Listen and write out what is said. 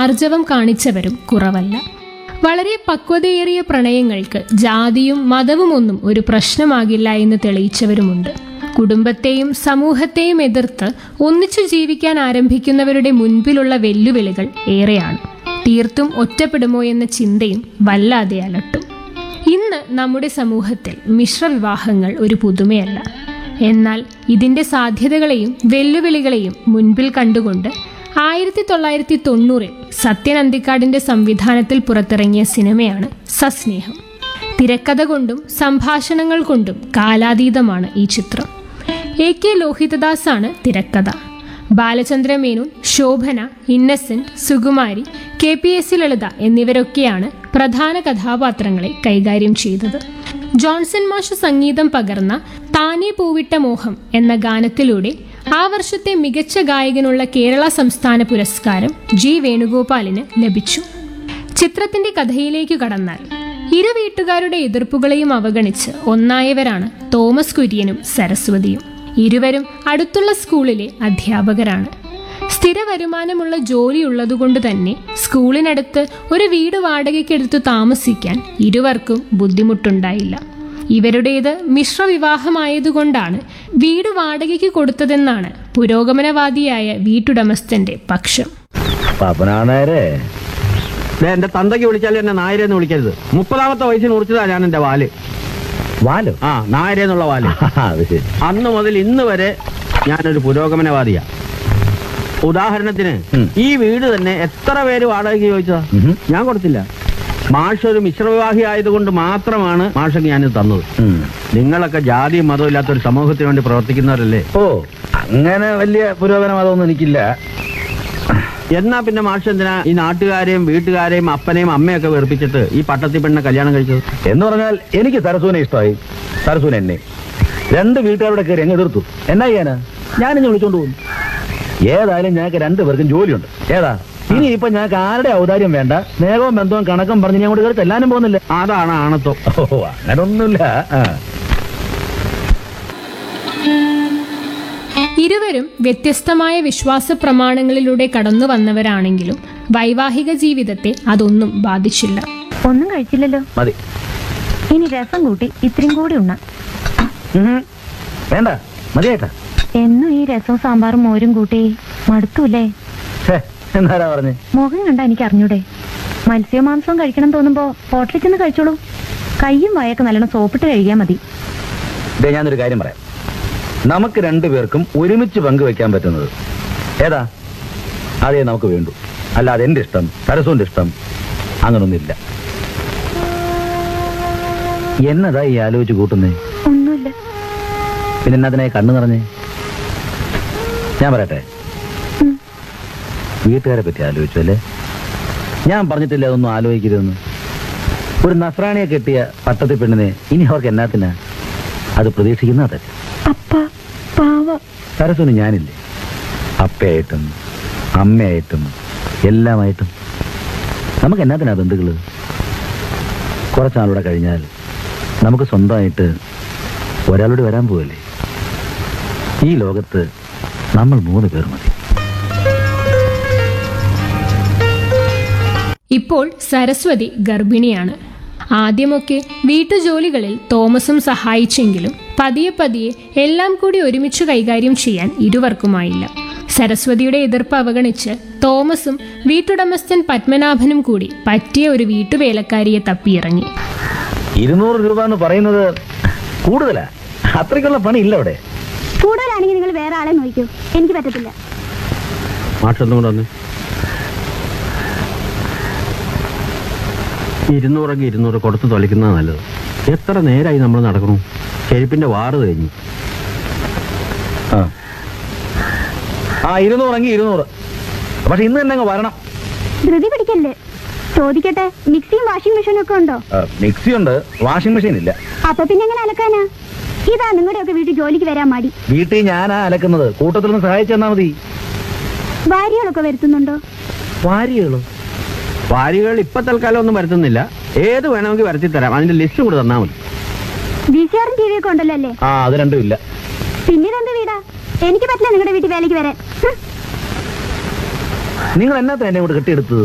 ആർജവം കാണിച്ചവരും കുറവല്ല വളരെ പക്വതയേറിയ പ്രണയങ്ങൾക്ക് ജാതിയും മതവും ഒന്നും ഒരു പ്രശ്നമാകില്ല എന്ന് തെളിയിച്ചവരുമുണ്ട് കുടുംബത്തെയും സമൂഹത്തെയും എതിർത്ത് ഒന്നിച്ചു ജീവിക്കാൻ ആരംഭിക്കുന്നവരുടെ മുൻപിലുള്ള വെല്ലുവിളികൾ ഏറെയാണ് തീർത്തും ഒറ്റപ്പെടുമോ എന്ന ചിന്തയും വല്ലാതെ അലട്ടും ഇന്ന് നമ്മുടെ സമൂഹത്തിൽ മിശ്രവിവാഹങ്ങൾ ഒരു പുതുമയല്ല എന്നാൽ ഇതിന്റെ സാധ്യതകളെയും വെല്ലുവിളികളെയും മുൻപിൽ കണ്ടുകൊണ്ട് ആയിരത്തി തൊള്ളായിരത്തി തൊണ്ണൂറിൽ സത്യൻ അന്തിക്കാടിന്റെ സംവിധാനത്തിൽ പുറത്തിറങ്ങിയ സിനിമയാണ് സസ്നേഹം തിരക്കഥ കൊണ്ടും സംഭാഷണങ്ങൾ കൊണ്ടും കാലാതീതമാണ് ഈ ചിത്രം എ കെ ലോഹിതദാസാണ് തിരക്കഥ Balachandra Menon Shobhana Innocent Sukumari K P S C Lalitha എന്നിവരൊക്കെയാണ് പ്രധാന കഥാപാത്രങ്ങളെ കൈകാര്യം ചെയ്തത് ജോൺസൺ മാഷ് സംഗീതം പകർന്ന താനേ പൂവിട്ട മോഹം എന്ന ഗാനത്തിലൂടെ ആ വർഷത്തെ മികച്ച ഗായകനുള്ള കേരള സംസ്ഥാന പുരസ്കാരം ജി വേണുഗോപാലിന് ലഭിച്ചു ചിത്രത്തിന്റെ കഥയിലേക്ക് കടന്നാൽ ഇരു വീട്ടുകാരുടെ എതിർപ്പുകളെയും അവഗണിച്ച് ഒന്നായവരാണ് തോമസ് കുര്യനും സരസ്വതിയും ഇരുവരും അടുത്തുള്ള സ്കൂളിലെ അധ്യാപകരാണ് സ്ഥിര വരുമാനമുള്ള ജോലി ഉള്ളതുകൊണ്ട് തന്നെ സ്കൂളിനടുത്ത് ഒരു വീട് വാടകയ്ക്കെടുത്തു താമസിക്കാൻ ഇരുവർക്കും ബുദ്ധിമുട്ടുണ്ടായില്ല ഇവരുടേത് മിശ്രവിവാഹമായതുകൊണ്ടാണ് വീട് വാടകയ്ക്ക് കൊടുത്തതെന്നാണ് പുരോഗമനവാദിയായ വീട്ടുടമസ്ഥന്റെ പക്ഷം പാപ്പനാണേരെ ദേ, എന്റെ തന്തയ്ക്ക് വിളിച്ചാലും എന്നെ നായരെന്ന് വിളിക്കരുത് മുപ്പതാമത്തെ വയസ്സിൽ മുറിച്ചതാ ഞാൻ എന്റെ വാല് വാലോ ആ നായരെന്നുള്ള വാല് അത് ശരി അന്ന് മുതൽ ഇന്ന് വരെ ഞാനൊരു പുരോഗമനവാദിയാ ഉദാഹരണത്തിന് ഉം. ഈ വീട് തന്നെ എത്ര പേര് വാടകയ്ക്ക് ചോദിച്ചതാ ഉം. ഞാൻ കൊടുത്തില്ല മാഷ് ഒരു മിശ്രവിവാഹി ആയതുകൊണ്ട് മാത്രമാണ് മാഷക്ക് ഞാനിത് തന്നത് ഉം. നിങ്ങളൊക്കെ ജാതിയും മതവും ഇല്ലാത്ത ഒരു സമൂഹത്തിന് വേണ്ടി പ്രവർത്തിക്കുന്നവരല്ലേ ഓ അങ്ങനെ വലിയ പുരോഗമനവാദമൊന്നും എനിക്കില്ല എന്നാ പിന്നെ മാഷ് എന്തിനാ ഈ നാട്ടുകാരെയും വീട്ടുകാരെയും അപ്പനെയും അമ്മയൊക്കെ വെറുപ്പിച്ചിട്ട് ഈ പട്ടത്തി പെണ്ണെ കല്യാണം കഴിച്ചത് എന്ന് പറഞ്ഞാൽ എനിക്ക് സരസുവിനെ ഇഷ്ടമായി സരസുവിനെ എന്നെ രണ്ട് വീട്ടുകാരുടെ കയറി അങ്ങ് എതിർത്തു എന്നാ ചെയ്യാനാ ഞാനിഞ്ഞ് വിളിച്ചോണ്ട് പോകുന്നു ഏതായാലും ഞങ്ങൾക്ക് രണ്ടുപേർക്കും ജോലിയുണ്ട് ഏതാ ഇനി ഇപ്പൊ ഞങ്ങൾക്ക് ആരുടെ ഔദാര്യം വേണ്ട സ്നേഹവും ബന്ധവും കണക്കും പറഞ്ഞ് ഞാൻ അങ്ങോട്ട് കയറി ചെല്ലാനും പോകുന്നില്ല അതാണ് ആണത്വം ഓ അങ്ങനൊന്നുമില്ല ആ. ഇരുവരും വ്യത്യസ്തമായ വിശ്വാസ പ്രമാണങ്ങളിലൂടെ കടന്നു വന്നവരാണെങ്കിലും വൈവാഹിക ജീവിതത്തെ അതൊന്നും ബാധിച്ചില്ല ഒന്നും കഴിച്ചില്ലല്ലോ മതി ഇനി രസം കൂട്ടി ഇത്രയും കൂടി ഉണ്ണാം ഉം. വേണ്ട മതിയേട്ടാ എന്നും ഈ രസവും സാമ്പാറും മോരും കൂട്ടി മടുത്തൂല്ലേ ഛേ, എന്നാരാ പറഞ്ഞേ മുഖം കണ്ട എനിക്ക് അറിഞ്ഞൂടെ മത്സ്യമാംസവും കഴിക്കണം തോന്നുമ്പോ ഹോട്ടലിൽ ചെന്ന് കഴിച്ചോളൂ കയ്യും വായൊക്കെ നല്ലോണം സോപ്പിട്ട് കഴുകിയാൽ മതി ദേ ഞാനൊരു കാര്യം പറയാം നമുക്ക് രണ്ടുപേർക്കും ഒരുമിച്ച് പങ്കുവെക്കാൻ പറ്റുന്നത് ഏതാ അതേ നമുക്ക് വേണ്ടു അല്ലാതെ എന്റെ ഇഷ്ടം സരസുവിന്റെ ഇഷ്ടം അങ്ങനൊന്നുമില്ല എന്നതാ ഈ ആലോചിച്ച് കൂട്ടുന്നേ ഒന്നുമില്ല പിന്നെ എന്നതിനെ കണ്ണു നിറഞ്ഞേ ഞാൻ പറയട്ടെ ഉം. വീട്ടുകാരെ പറ്റി ആലോചിച്ചു അല്ലേ ഞാൻ പറഞ്ഞിട്ടില്ല അതൊന്നും ആലോചിക്കരുതെന്ന് ഒരു നസ്രാണിയെ കെട്ടിയ പട്ടത്തി പെണ്ണിനെ ഇനി അവർക്ക് എന്നാത്തിനാ അത് പ്രതീക്ഷിക്കുന്ന തെറ്റ് അപ്പ പാവ സരസ്വന് ഞാനില്ലേ അപ്പയായിട്ടും അമ്മയായിട്ടും എല്ലാമായിട്ടും നമുക്ക് എന്നാത്തിനാ ബന്ധുക്കള് കുറച്ചാളൂടെ കഴിഞ്ഞാൽ നമുക്ക് സ്വന്തമായിട്ട് ഒരാളോട് വരാൻ പോവല്ലേ ഈ ലോകത്ത് നമ്മൾ മൂന്ന് പേർ മതി ഇപ്പോൾ സരസ്വതി ഗർഭിണിയാണ് ആദ്യമൊക്കെ വീട്ടുജോലികളിൽ തോമസും സഹായിച്ചെങ്കിലും പതിയെ പതിയെ എല്ലാം കൂടി ഒരുമിച്ച് കൈകാര്യം ചെയ്യാൻ ഇരുവർക്കുമായില്ല സരസ്വതിയുടെ എതിർപ്പ് അവഗണിച്ച് തോമസും വീട്ടുടമസ്ഥൻ പത്മനാഭനും കൂടി പറ്റിയ ഒരു വീട്ടുവേലക്കാരിയെ തപ്പിയിറങ്ങി ഇരുന്നൂറ് രൂപ എന്ന് പറയുന്നത് കൂടുതലാ അത്രയ്ക്കുള്ള പണി ഇല്ല അവിടെ കൂടുതലാണെങ്കിൽ നിങ്ങൾ വേറെ ആളെ നോക്കൂ എനിക്ക് പറ്റത്തില്ല മാഷൊന്നും കൂടെ വന്ന് ഇരുന്നൂറെങ്കിൽ ഇരുന്നൂറ് കൊടുത്ത് തൊലിക്കുന്നത് നല്ലത് എത്ര നേരമായി നമ്മൾ നടക്കണു ചെരുപ്പിന്റെ വാറ് കഴിഞ്ഞു ആ ആ ഇരുന്നൂറെങ്കിൽ ഇരുന്നൂറ് പക്ഷെ ഇന്ന് തന്നെ അങ്ങ് വരണം ധൃതി പിടിക്കല്ലേ ചോദിക്കട്ടെ മിക്സിയും വാഷിംഗ് മെഷീനും ഒക്കെ ഉണ്ടോ ആ, മിക്സി ഉണ്ട് വാഷിംഗ് മെഷീൻ ഇല്ല അപ്പൊ പിന്നെ എങ്ങനെ അലക്കാനാ ഇതാ നിങ്ങളുടെ ഒക്കെ വീട്ടിൽ ജോലിക്ക് വരാൻ മടി വീട്ടിൽ ഞാനാ അലക്കുന്നത് കൂട്ടത്തിൽ നിന്ന് സഹായിച്ചു തന്നാ മതി ഭാര്യകളൊക്കെ വരുത്തുന്നുണ്ടോ വാരികളോ വാരികൾ ഇപ്പൊ തൽക്കാലം ഒന്നും വരുത്തുന്നില്ല ഏത് വേണമെങ്കിൽ വരുത്തി തരാം അതിന്റെ ലിസ്റ്റ് കൂടെ തന്നാൽ മതി വി സി ആറും ടി വി ഒക്കെ ഉണ്ടല്ലോ അല്ലേ ആ അത് രണ്ടും ഇല്ല പിന്നീട് എന്ത് വീടാ എനിക്ക് പറ്റില്ല നിങ്ങളുടെ വീട്ടിൽ വേലയ്ക്ക് വരാൻ ഹ്. നിങ്ങൾ എന്നാത്ത എന്നെ കൂടെ കെട്ടിയെടുത്തത്